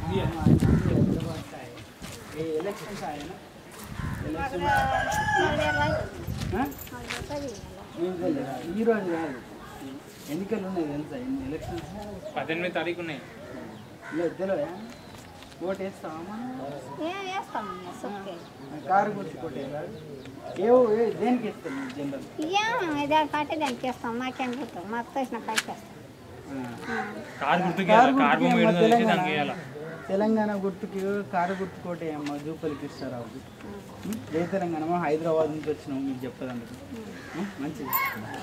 ये इलेक्शन से आए ना మేము తెలియదా? ఈ రోజు కాదు ఎన్నికలు ఉన్నాయి తెలుసా ఎన్ని ఎలక్షన్స్ పద్దెనిమిది తారీఖు ఉన్నాయి లేదు తెలియదా ఓటు వేస్తావా మనం? ఏం వేస్తామన్నా సొక్కే కారు గుర్తు కొట్టే కాదు ఏవో ఏ- దేనికి వేస్తాం మీరు జనరల్ ఏం ఇదే కాటే దానికి వేస్తాం మాకేం గుర్తు మాకు తోసిన పైకి వేస్తాం కారు గుర్తుకి కారు కారు గుర్తుకి బొమ్మ ఏమో ఏడుందో తెలిసి తెలంగాణ దానికి వేయాలి తెలంగాణ గుర్తుకి కారు గుర్తు కోటే అమ్మ జూపల్లికి ఇస్తారావు ఏ తెలంగాణ మనం హైదరాబాద్ నుంచి వచ్చినాం మీకు చెప్పదందుకు ఉం? మంచిది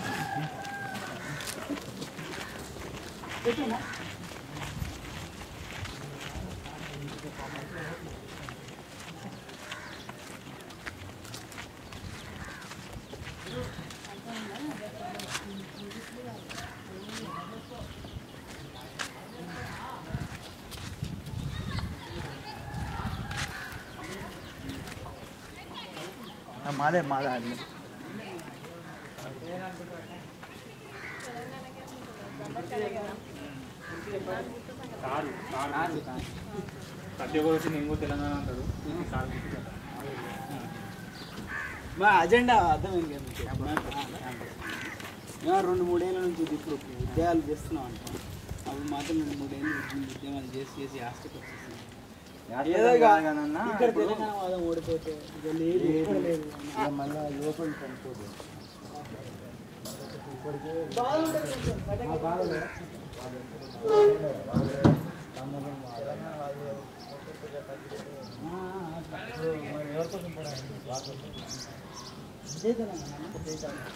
మాదే మాదే అది కారు కారు ప్రతి ఒక్కరు వచ్చి నేను కూడా తెలంగాణ అంటాడు ఇది కారు గుర్తు కదా. మా అజెండా అర్థమైంది కదా మీకు? మేము రెండు మూడేళ్ళ నుంచి ఇది ఇప్పుడు ఉద్యోగాలు చేస్తున్నాం అంటాం అవి మాత్రం రెండు మూడేళ్ళు నుంచి ఉద్యమాలు చేసి చేసి ఆస్తికి వచ్చేసింది ఏదో ఇక ఇక్కడ తెలంగాణ వాదం ఓడిపోతే ఇక లేదు ఎక్కడ లేదు మళ్ళీ యువకులు చనిపోదు జై తెలంగాణ జై తెలంగాణ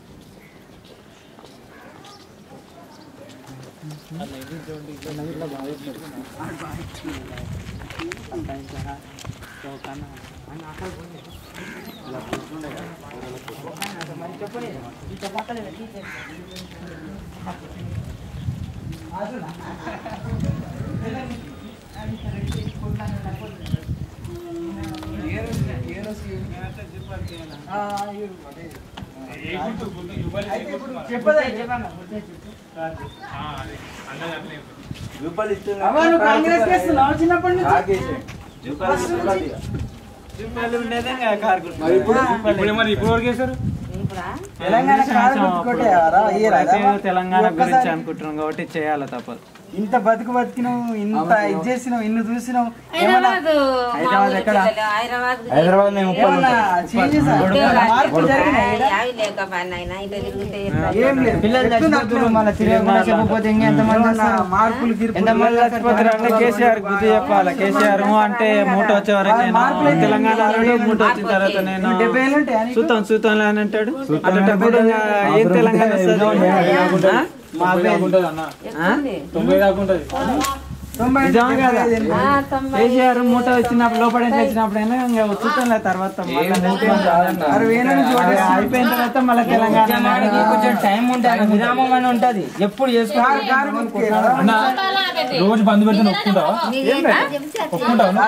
ఏ గుర్తు గుర్తు ఇవ్వాలి ఏ గుర్తు మరి. చెప్పదా ఆ, అది అందరూ అట్లే చెప్తారు. అవ్వ, నువ్వు కాంగ్రెస్ చేస్తున్నావు చిన్నప్పటి నుంచి ఇప్పుడు మరి ఇప్పుడు వరకు వేశారు తెలంగాణ కారు గుర్తుకోటే రా, ఈ రా, రా. తెలంగాణ గురించి ఒక్కసారి అనుకుంటున్నాం కాబట్టి చేయాలి తప్పదు ఇంత బతుకు బతికినావు ఇంత ఇది చేసినావు ఇన్ని చూసినావు ఏమన్నా హైదరాబాద్ ఎక్కడ హైదరాబాద్ మేము ఏమన్నా changes ఆ? మార్పులు జరిగినాయా ఈడ? ఏం లేదు పిల్లలు చెప్తున్నా చచ్చిపోతున్నారు మళ్ళీ తిరగకుండా చెప్పకపోతే ఇంకెంతమంది ఏమన్నా వస్తారు? మార్పులు గిర్పులు ఎంతమంది చచ్చిపోతారు అంటే కేసీఆర్ గుర్తు చెప్పాలి కేసీఆర్ అంటే మూట వచ్చే వరకు నేను మార్పులు అయితే తెలంగాణ ఆల్రెడీ మూట వచ్చిన తర్వాత నేను డెబ్బై ఏళ్ళు ఉంటాయా నీకు? చూద్దాం చూద్దాం అని అంటాడు అట్లాంటప్పుడు ఇంకా ఏం తెలంగాణ వస్తుంది? ఆ? మా అబ్బాయి ఉంటుంది అన్న తొంభై దాకా ఉంటుంది తొంభై నిజం కదా? డెబ్బై ఐదు కేసీఆర్ మూట వచ్చినప్పుడు లోపల వచ్చినప్పుడు అయినా ఇంకా చూద్దాం తర్వాత మళ్ళీ అరవై ఏళ్ళ నుంచి ఓటేస్తున్నావు. అయిపోయిన తర్వాత మళ్ళీ తెలంగాణ కొంచెం టైం ఉంటుంది విరామం అని ఉంటది ఎప్పుడు చేసుకో కారు కారు గుర్తుకే రా. అన్న రోజు బంద్ పెడితే ఒప్పుకుంటావా ఒప్పుకుంటావా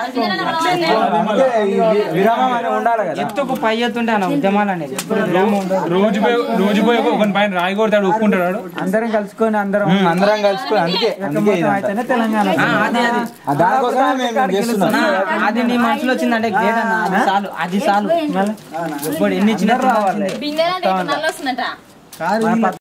విరామం అని ఉండాలి కదా ఎత్తుకు పై ఎత్తుంటే అన్న ఉద్యమాలు అనేది ఎప్పుడు విరామం ఉండదు రోజు పోయి రోజు పోయి ఒక పైన రాయి కొడతాడు ఒప్పుకుంటాడు అందరం కలుసుకొని అందరం అందరం కలుసుకుని అందుకే అందుకే మొత్తం అయితేనే తెలంగాణ అది అది దానికోసమే మేము చేస్తున్నాం అది నీ మనసులో వచ్చిందంటే గ్రేట్ అన్న అది చాలు అది చాలు ఇప్పుడు ఎన్ని ఇచ్చినా రావాలి బిందెలంటే నల్ల వస్తుందట కారు